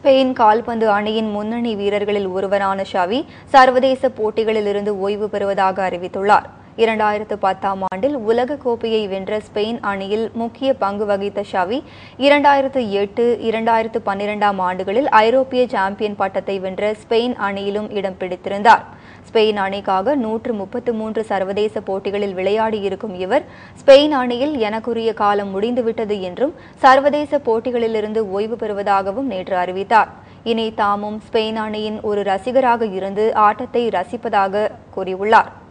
Spain கால்பந்து அணியின் முன்னணி வீரர்களில் ஒருவரான ஷவி சர்வதேச போட்டிகளில் இருந்து ஓய்வு பெறுவதாக அறிவித்துள்ளார் இரண்டாயிரத்து பத்தாம் ஆண்டில் உலக கோப்பையை வென்ற ஸ்பெயின் அணியில் முக்கிய பங்கு வகித்த ஷவி இரண்டாயிரத்து எட்டு இரண்டாயிரத்து பன்னிரெண்டாம் ஆண்டுகளில் ஐரோப்பிய சாம்பியன் பட்டத்தை வென்ற ஸ்பெயின் அணியிலும் இடம் பிடித்திருந்தார் ஸ்பெயின் அணிக்காக நூற்று முப்பத்து மூன்று சர்வதேச போட்டிகளில் விளையாடியிருக்கும் இவர் ஸ்பெயின் அணியில் எனக்குரிய காலம் முடிந்துவிட்டது என்றும் சர்வதேச போட்டிகளிலிருந்து ஓய்வு பெறுவதாகவும் நேற்று அறிவித்தார் இனி தாமும் ஸ்பெயின் அணியின் ஒரு ரசிகராக இருந்து ஆட்டத்தை ரசிப்பதாக கூறியுள்ளார்